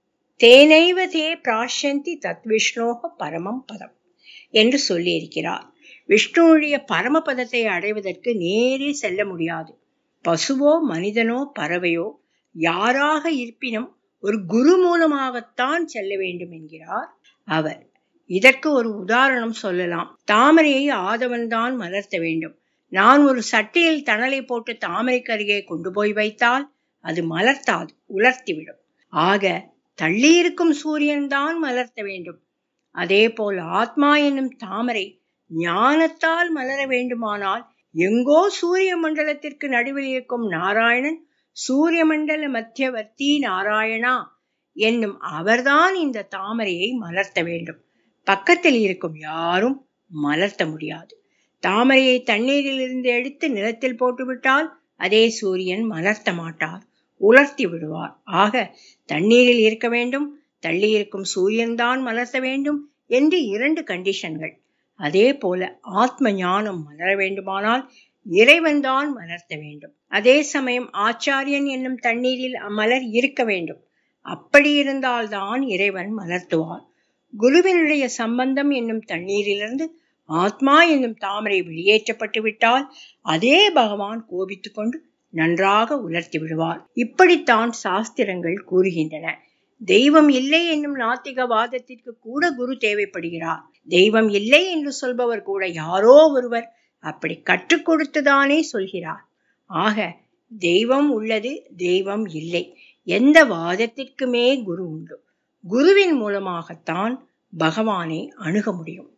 தேனைவ தே பிராஷந்தி தத் விஷ்ணோக பரமம் பதம் என்று சொல்லியிருக்கிறார் விஷ்ணுவுடைய பரமபதத்தை அடைவதற்கு நேரே செல்ல முடியாது பசுவோ மனிதனோ பறவையோ யாராக இருப்பினும் ஒரு குரு மூலமாகத்தான் செல்ல வேண்டும் என்கிறார் அவர் இதற்கு ஒரு உதாரணம் சொல்லலாம் தாமரையை ஆதவன் தான் மலர்த்த வேண்டும் நான் ஒரு சட்டியில் தணலை போட்டு தாமரைக்கு அருகே கொண்டு போய் வைத்தால் அது மலர்த்தாது உலர்த்திவிடும் ஆக தள்ளியிருக்கும் சூரியன் தான் மலர்த்த வேண்டும் அதே போல் ஆத்மா என்னும் தாமரை ஞானத்தால் மலர வேண்டுமானால் எங்கோ சூரிய மண்டலத்திற்கு நடுவில் இருக்கும் நாராயணன் சூரிய மண்டல மத்தியவர்த்தி நாராயணா என்னும் அவர்தான் இந்த தாமரையை மலர்த்த வேண்டும் பக்கத்தில் இருக்கும் யாரும் மலர்த்த முடியாது தாமரையை தண்ணீரில் இருந்து எடுத்து நிலத்தில் போட்டுவிட்டால் அதே சூரியன் மலர்த்த மாட்டார் உலர்த்தி விடுவார் ஆக தண்ணீரில் இருக்க வேண்டும் தள்ளி இருக்கும் சூரியன்தான் மலர்த்த வேண்டும் என்று இரண்டு கண்டிஷன்கள் அதே போல ஆத்ம ஞானம் மலர வேண்டுமானால் இறைவன்தான் மலர்த்த வேண்டும் அதே சமயம் ஆச்சாரியன் என்னும் தண்ணீரில் அம்மலர் இருக்க வேண்டும் அப்படி இருந்தால்தான் இறைவன் மலர்த்துவார் குருவினுடைய சம்பந்தம் என்னும் தண்ணீரிலிருந்து ஆத்மா என்னும் தாமரை வெளியேற்றப்பட்டு விட்டால் அதே பகவான் கோபித்துக் கொண்டு நன்றாக உலர்த்தி விடுவார் இப்படித்தான் சாஸ்திரங்கள் கூறுகின்றன தெய்வம் இல்லை என்னும் நாத்திகவாதத்திற்கு கூட குரு தேவைப்படுகிறார் தெய்வம் இல்லை என்று சொல்பவர் கூட யாரோ ஒருவர் அப்படி கற்றுக் கொடுத்துதானே சொல்கிறார் ஆக தெய்வம் உள்ளது தெய்வம் இல்லை எந்த வாதத்திற்குமே குரு உண்டு குருவின் மூலமாகத்தான் பகவானை அணுக முடியும்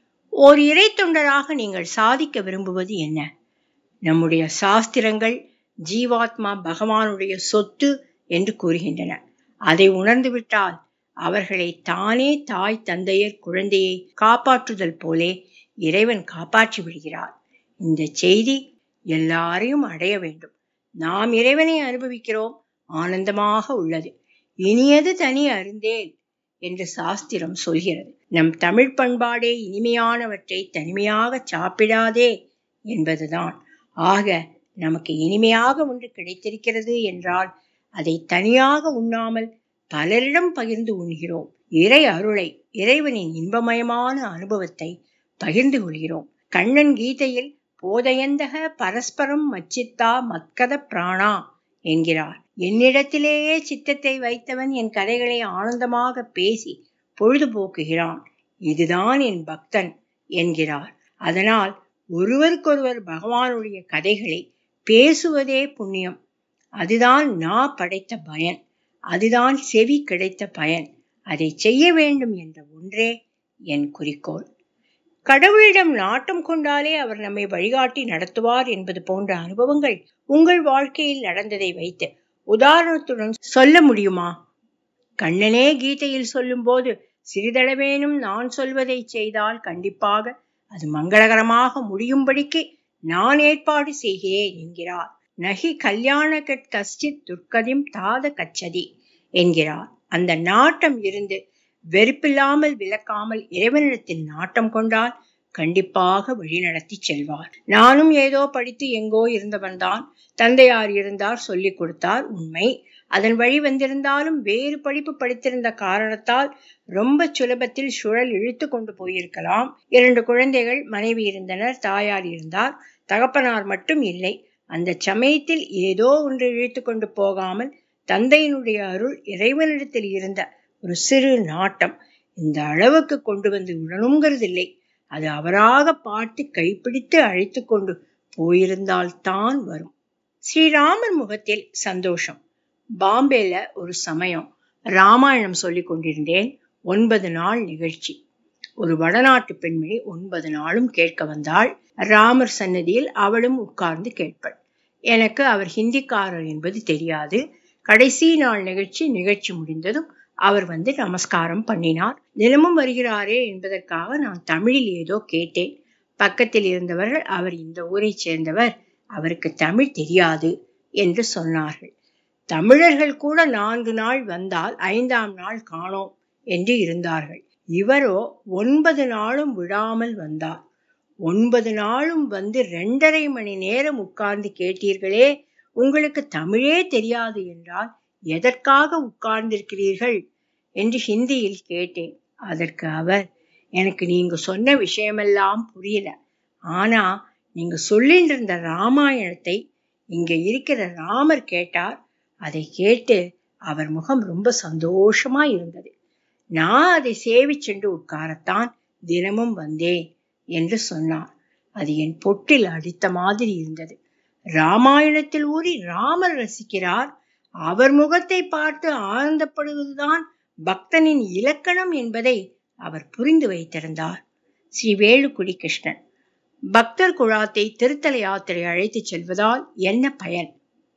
ஓர் இறை தொண்டராக நீங்கள் சாதிக்க விரும்புவது என்ன நம்முடைய சாஸ்திரங்கள் ஜீவாத்மா பகவானுடைய சொத்து என்று கூறுகின்றன அதை உணர்ந்துவிட்டால் அவர்களை தானே தாய் தந்தையர் குழந்தையை காப்பாற்றுதல் போலே இறைவன் காப்பாற்றி விடுகிறார் இந்த செய்தி எல்லாரையும் அடைய வேண்டும் நாம் இறைவனை அனுபவிக்கிறோம் ஆனந்தமாக உள்ளது இனியது தனி அறிந்தேன் என்று சாஸ்திரம் சொல்கிறது நம் தமிழ் பண்பாடே இனிமையானவற்றை தனிமையாக சாப்பிடாதே என்பதுதான் ஆக நமக்கு இனிமையாக ஒன்று கிடைத்திருக்கிறது என்றால் அதை தனியாக உண்ணாமல் பலரிடம் பகிர்ந்து உண்கிறோம் இறை அருளை இறைவனின் இன்பமயமான அனுபவத்தை பகிர்ந்து கொள்கிறோம் கண்ணன் கீதையில் போதையந்தக பரஸ்பரம் மச்சித்தா மத்கத பிராணா என்கிறார் என்னிடத்திலேயே சித்தத்தை வைத்தவன் என் கதைகளை ஆனந்தமாக பேசி பொழுதுபோக்குகிறான் இதுதான் என் பக்தன் என்கிறார் அதனால் ஒருவருக்கொருவர் பகவானுடைய கதைகளை பேசுவதே புண்ணியம் அதுதான் நான் படைத்த பயன் அதுதான் செவி கிடைத்த பயன் அதை செய்ய வேண்டும் என்ற ஒன்றே என் குறிக்கோள் கடவுளிடம் நாட்டம் கொண்டாலே அவர் நம்மை வழிகாட்டி நடத்துவார் என்பது போன்ற அனுபவங்கள் உங்கள் வாழ்க்கையில் நடந்ததை வைத்து உதாரணத்துடன் சொல்ல முடியுமா கண்ணனே கீதையில் சொல்லும்போது சிறிதளவேனும் நான் சொல்வதை செய்தால் கண்டிப்பாக அது மங்களகரமாக முடியும்படிக்கு நான் ஏற்பாடு செய்கிறேன் என்கிறார் நகி கல்யாண கஷ்டித் துர்க்கதிம் தாத கச்சதி என்கிறார் அந்த நாட்டம் இருந்து வெறுப்பில்லாமல் விளக்காமல் இறைவனிடத்தில் நாட்டம் கொண்டால் கண்டிப்பாக வழிநடத்தி செல்வார் நானும் ஏதோ படித்து எங்கோ இருந்தவன்தான் தந்தையார் இருந்தார் சொல்லிக் கொடுத்தார் உண்மை அதன் வழி வந்திருந்தாலும் வேறு படிப்பு படித்திருந்த காரணத்தால் ரொம்ப சுலபத்தில் சுழல் இழுத்து கொண்டு போயிருக்கலாம் இரண்டு குழந்தைகள் மனைவி இருந்தனர் தாயார் இருந்தார் தகப்பனார் மட்டும் இல்லை அந்த சமயத்தில் ஏதோ ஒன்று இழுத்து கொண்டு போகாமல் தந்தையினுடைய அருள் இறைவனிடத்தில் இருந்த ஒரு சிறு நாட்டம் இந்த அளவுக்கு கொண்டு வந்து விடணுங்கிறதில்லை அது அவராக பார்த்து கைப்பிடித்து அழைத்து கொண்டு போயிருந்தால்தான் வரும் ஸ்ரீராமர் முகத்தில் சந்தோஷம் பாம்பேல ஒரு சமயம் ராமாயணம் சொல்லி கொண்டிருந்தேன் ஒன்பது நாள் நிகழ்ச்சி ஒரு வடநாட்டு பெண்மணி ஒன்பது நாளும் கேட்க வந்தாள் ராமர் சன்னதியில் அவளும் உட்கார்ந்து கேட்பள் எனக்கு அவர் ஹிந்திக்காரர் என்பது தெரியாது கடைசி நாள் நிகழ்ச்சி நிகழ்ச்சி முடிந்ததும் அவர் வந்து நமஸ்காரம் பண்ணினார் தினமும் வருகிறாரே என்பதற்காக நான் தமிழில் ஏதோ கேட்டேன் பக்கத்தில் இருந்தவர்கள் அவர் இந்த ஊரை சேர்ந்தவர் அவருக்கு தமிழ் தெரியாது என்று சொன்னார்கள் தமிழர்கள் கூட நான்கு நாள் வந்தால் ஐந்தாம் நாள் காணோம் என்று இருந்தார்கள் இவரோ ஒன்பது நாளும் விடாமல் வந்தார் ஒன்பது நாளும் வந்து ரெண்டரை மணி நேரம் உட்கார்ந்து கேட்டீர்களே உங்களுக்கு தமிழே தெரியாது என்றால் எதற்காக உட்கார்ந்திருக்கிறீர்கள் என்று ஹிந்தியில் கேட்டேன் அதற்கு அவர் எனக்கு நீங்க சொன்ன விஷயமெல்லாம் புரியல ஆனா நீங்க சொல்லிட்டு இருந்த ராமாயணத்தை இங்க இருக்கிற ராமர் கேட்டார் அதை கேட்டு அவர் முகம் ரொம்ப சந்தோஷமா இருந்தது நான் அதை சேவிச்சென்று உட்காரத்தான் தினமும் வந்தேன் என்று சொன்னார் அது என் பொட்டில் அடித்த மாதிரி இருந்தது ராமாயணத்தில் ஊறி ராமர் ரசிக்கிறார் அவர் முகத்தை பார்த்து ஆனந்தப்படுவதுதான் பக்தனின் இலக்கணம் என்பதை அவர் புரிந்து வைத்திருந்தார் ஸ்ரீ வேலுக்குடி கிருஷ்ணன் பக்தர் குழாத்தை திருத்தல யாத்திரை அழைத்துச் செல்வதால் என்ன பயன்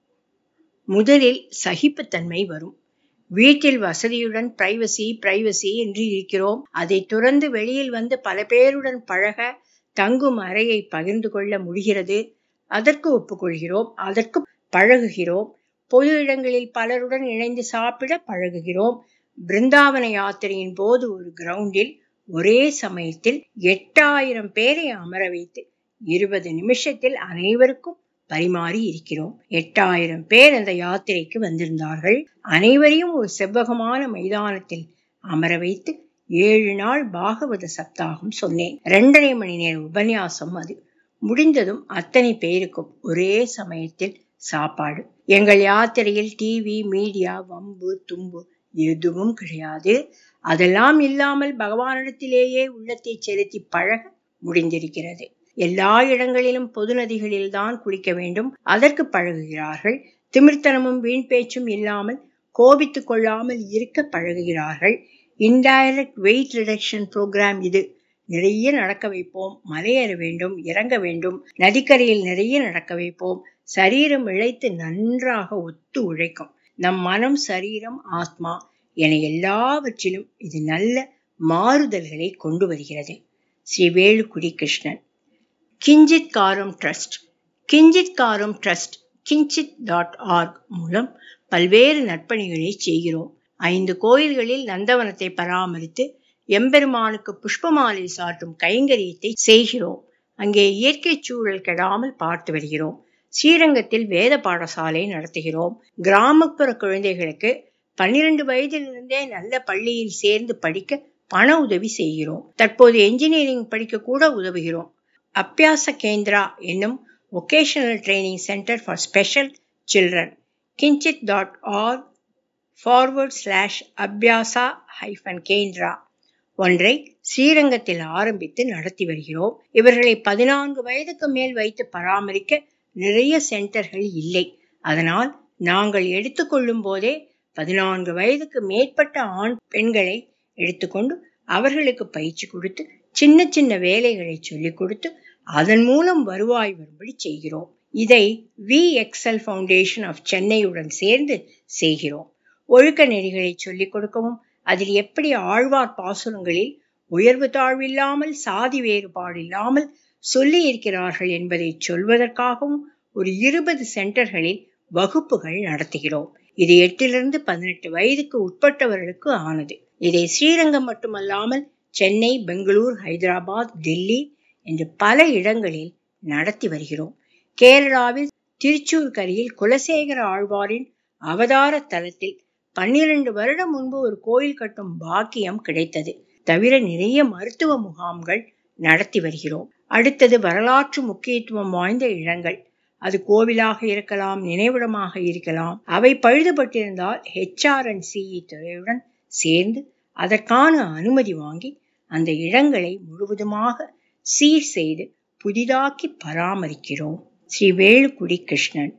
முதலில் சகிப்புத்தன்மை வரும் வீட்டில் வசதியுடன் பிரைவசி பிரைவசி என்று இருக்கிறோம் அதை துறந்து வெளியில் வந்து பல பேருடன் பழக தங்கும் அறையை பகிர்ந்து கொள்ள முடிகிறது அதற்கு ஒப்புக்கொள்கிறோம் அதற்கு பழகுகிறோம் பொது இடங்களில் பலருடன் இணைந்து சாப்பிட பழகுகிறோம் பிருந்தாவன யாத்திரையின் போது ஒரு கிரவுண்டில் ஒரே சமயத்தில் எட்டாயிரம் பேரை அமர வைத்து இருபது நிமிஷத்தில் அனைவருக்கும் பரிமாறி இருக்கிறோம் எட்டாயிரம் பேர் அந்த யாத்திரைக்கு வந்திருந்தார்கள் அனைவரையும் ஒரு செவ்வகமான மைதானத்தில் அமர வைத்து ஏழு நாள் பாகவத சப்தாகம் சொன்னேன் இரண்டரை மணி நேர உபன்யாசம் அது முடிந்ததும் அத்தனை பேருக்கும் ஒரே சமயத்தில் சாப்பாடு எங்கள் யாத்திரையில் டிவி மீடியா வம்பு தும்பு எதுவும் கிடையாது அதெல்லாம் இல்லாமல் பகவானிடத்திலேயே உள்ளத்தை செலுத்தி பழக முடிந்திருக்கிறது எல்லா இடங்களிலும் பொது நதிகளில் தான் குளிக்க வேண்டும் அதற்கு பழகுகிறார்கள் திமிர்த்தனமும் வீண் பேச்சும் இல்லாமல் கோபித்துக் கொள்ளாமல் இருக்க பழகுகிறார்கள் இன்டைரக்ட் வெயிட் ரிடக்ஷன் ப்ரோக்ராம் இது நிறைய நடக்க வைப்போம் மலையேற வேண்டும் இறங்க வேண்டும் நதிக்கரையில் நிறைய நடக்க வைப்போம் சரீரம் இழைத்து நன்றாக ஒத்து உழைக்கும் நம் மனம் சரீரம் ஆத்மா என எல்லாவற்றிலும் இது நல்ல மாறுதல்களை கொண்டு வருகிறது ஸ்ரீ வேலுக்குடி கிருஷ்ணன் கிஞ்சித் காரம் ட்ரஸ்ட் கிஞ்சித் காரம் ட்ரஸ்ட் கிஞ்சித் டாட் ஆர்க் மூலம் பல்வேறு நற்பணிகளை செய்கிறோம் ஐந்து கோயில்களில் நந்தவனத்தை பராமரித்து எம்பெருமானுக்கு புஷ்பமாலை சாட்டும் கைங்கரியத்தை செய்கிறோம் அங்கே இயற்கை சூழல் கெடாமல் பார்த்து வருகிறோம் ஸ்ரீரங்கத்தில் வேத பாடசாலை நடத்துகிறோம் கிராமப்புற குழந்தைகளுக்கு பன்னிரண்டு வயதிலிருந்தே நல்ல பள்ளியில் சேர்ந்து படிக்க பண உதவி செய்கிறோம் தற்போது என்ஜினியரிங் படிக்க கூட உதவுகிறோம் அப்பியாச கேந்திரா என்னும் vocational training centre for special children Kinchit dot org forward slash Abhyasa hyphen Kendra ஒன்றை ஸ்ரீரங்கத்தில் ஆரம்பித்து நடத்தி வருகிறோம் இவர்களை பதினான்கு வயதுக்கு மேல் வைத்து பராமரிக்க நிறைய சென்டர்கள் இல்லை அதனால் நாங்கள் எடுத்துக்கொள்ளும் போதே பதினான்கு வயதுக்கு மேற்பட்ட ஆண் பெண்களை எடுத்துக்கொண்டு அவர்களுக்கு பயிற்சி கொடுத்து சின்ன சின்ன வேலைகளை சொல்லிக் கொடுத்து அதன் மூலம் வருவாய் வரும்படி செய்கிறோம் இதை வி எக்ஸல் ஃபவுண்டேஷன் ஆஃப் சென்னையுடன் சேர்ந்து செய்கிறோம் ஒழுக்க நெறிகளை சொல்லிக் கொடுக்கவும் அதில் எப்படி ஆழ்வார் பாசுரங்களில் உயர்வு தாழ்வில்லாமல் சாதி வேறுபாடு இல்லாமல் சொல்லி இருக்கிறார்கள் என்பதை சொல்வதற்காகவும் ஒரு இருபது சென்டர்களில் வகுப்புகள் நடத்துகிறோம் இது எட்டிலிருந்து பதினெட்டு வயதுக்கு உட்பட்டவர்களுக்கு ஆனது இதை ஸ்ரீரங்கம் மட்டுமல்லாமல் சென்னை பெங்களூர் ஹைதராபாத் டெல்லி என்று பல இடங்களில் நடத்தி வருகிறோம் கேரளாவில் திருச்சூர் கரையில் குலசேகர ஆழ்வாரின் அவதார தலத்தில் பன்னிரண்டு வருடம் முன்பு ஒரு கோயில் கட்டும் பாக்கியம் கிடைத்தது தவிர நிறைய மருத்துவ முகாம்கள் நடத்தி வருகிறோம் அடுத்தது வரலாற்று முக்கியத்துவம் வாய்ந்த இடங்கள் அது கோவிலாக இருக்கலாம் நினைவிடமாக இருக்கலாம் அவை பழுதுபட்டிருந்தால் ஹெச்ஆர்என்சிஇ துறையுடன் சேர்ந்து அதற்கான அனுமதி வாங்கி அந்த இடங்களை முழுவதுமாக சீர் செய்து புதிதாக்கி பராமரிக்கிறோம் ஸ்ரீ வேலுக்குடி கிருஷ்ணன்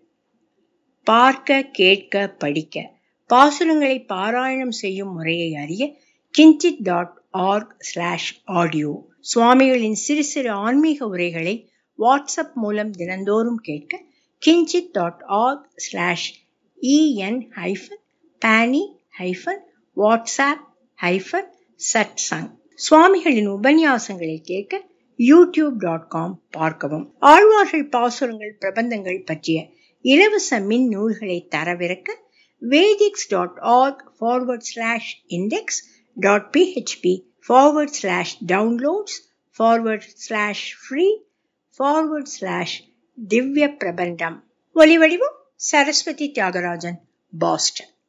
பார்க்க கேட்க படிக்க பாசுரங்களை பாராயணம் செய்யும் முறையை அறிய கிஞ்சித் டாட் ஆர்க் ஸ்லாஷ் ஆடியோ சுவாமிகளின் சிறு சிறு ஆன்மீக உரைகளை வாட்ஸ்அப் மூலம் தினந்தோறும் கேட்க கிஞ்சித் டாட் ஆர்க் ஸ்லாஷ் இஎன் ஹைஃபன் பேனி ஹைஃபன் வாட்ஸ்அப் ஹைஃபன் சட் சங் சுவாமிகளின் உபன்யாசங்களை கேட்க யூடியூப் டாட் காம் பார்க்கவும் ஆழ்வார்கள் பாசுரங்கள் பிரபந்தங்கள் பற்றிய இலவச மின் நூல்களை தரவிறக்க vedics.org forward slash index dot php forward slash downloads forward slash free forward slash திவ்ய பிரபந்தம் ஒலிவடிவம் சரஸ்வதி தியாகராஜன் பாஸ்டன்